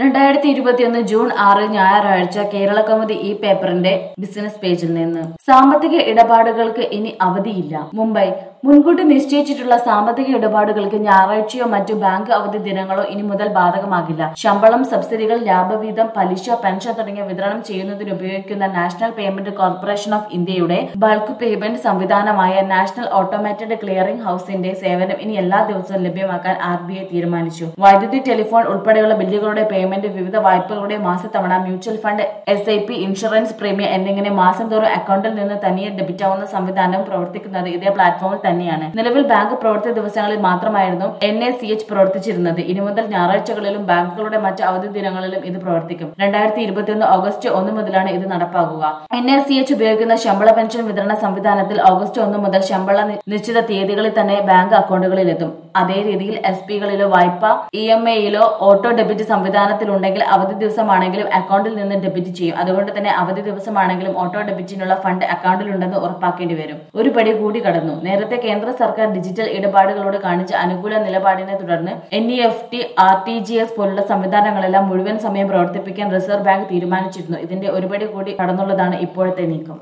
രണ്ടായിരത്തി ഇരുപത്തിയൊന്ന് ജൂൺ ആറ് ഞായറാഴ്ച കേരള കൗമുദി ഈ പേപ്പറിന്റെ ബിസിനസ് പേജിൽ നിന്ന് സാമ്പത്തിക ഇടപാടുകൾക്ക് ഇനി അവധിയില്ല മുംബൈ മുൻകൂട്ടി നിശ്ചയിച്ചിട്ടുള്ള സാമ്പത്തിക ഇടപാടുകൾക്ക് ഞായറാഴ്ചയോ മറ്റു ബാങ്ക് അവധി ദിനങ്ങളോ ഇനി മുതൽ ബാധകമാകില്ല ശമ്പളം സബ്സിഡികൾ ലാഭവീതം പലിശ പെൻഷൻ തുടങ്ങിയ വിതരണം ചെയ്യുന്നതിന് ഉപയോഗിക്കുന്ന നാഷണൽ പേയ്മെന്റ് കോർപ്പറേഷൻ ഓഫ് ഇന്ത്യയുടെ ബൾക്ക് പേയ്മെന്റ് സംവിധാനമായ നാഷണൽ ഓട്ടോമേറ്റഡ് ക്ലിയറിംഗ് ഹൌസിന്റെ സേവനം ഇനി എല്ലാ ദിവസവും ലഭ്യമാക്കാൻ ആർ ബി ഐ തീരുമാനിച്ചു വൈദ്യുതി ടെലിഫോൺ ഉൾപ്പെടെയുള്ള ബില്ലുകളുടെ പേയ്മെന്റ് വിവിധ വായ്പകളുടെ മാസത്തവണ mutual fund S I P insurance premium എന്നിങ്ങനെ മാസം തോറും അക്കൗണ്ടിൽ നിന്ന് തനിയെ ഡെബിറ്റ് ആവുന്ന സംവിധാനം പ്രവർത്തിക്കുന്നത് ഇതേ പ്ലാറ്റ്ഫോമിൽ തന്നെയാണ് നിലവിൽ ബാങ്ക് പ്രവർത്തി ദിവസങ്ങളിൽ മാത്രമായിരുന്നു എൻ എ സി എച്ച് പ്രവർത്തിച്ചിരുന്നത് ഇനി മുതൽ ഞായറാഴ്ചകളിലും ബാങ്കുകളുടെ മറ്റ് അവധി ദിനങ്ങളിലും ഇത് പ്രവർത്തിക്കും രണ്ടായിരത്തി ഇരുപത്തിയൊന്ന് ഓഗസ്റ്റ് ഒന്ന് മുതലാണ് ഇത് നടപ്പാകുക എൻ എ സി എച്ച് ഉപയോഗിക്കുന്ന ശമ്പള പെൻഷൻ വിതരണ സംവിധാനത്തിൽ ഓഗസ്റ്റ് ഒന്ന് മുതൽ ശമ്പള നി- നിശ്ചിത തീയതികളിൽ തന്നെ ബാങ്ക് അക്കൗണ്ടുകളിലെത്തും അതേ രീതിയിൽ എസ് പികളിലോ വായ്പ ഇ എം ഐയിലോ ഓട്ടോ ഡെബിറ്റ് സംവിധാനത്തിലുണ്ടെങ്കിൽ അവധി ദിവസമാണെങ്കിലും അക്കൗണ്ടിൽ നിന്ന് ഡെബിറ്റ് ചെയ്യും അതുകൊണ്ട് തന്നെ അവധി ദിവസമാണെങ്കിലും ഓട്ടോ ഡെബിറ്റിനുള്ള ഫണ്ട് അക്കൗണ്ടിലുണ്ടെന്ന് ഉറപ്പാക്കേണ്ടി വരും ഒരു പടി കൂടി കടന്നു നേരത്തെ കേന്ദ്ര സർക്കാർ ഡിജിറ്റൽ ഇടപാടുകളോട് കാണിച്ച അനുകൂല നിലപാടിനെ തുടർന്ന് N E F T R T G S പോലുള്ള സംവിധാനങ്ങളെല്ലാം മുഴുവൻ സമയം പ്രവർത്തിപ്പിക്കാൻ റിസർവ് ബാങ്ക് തീരുമാനിച്ചിരുന്നു ഇതിന്റെ ഒരുപടി കൂടി കടന്നുള്ളതാണ് ഇപ്പോഴത്തെ നീക്കം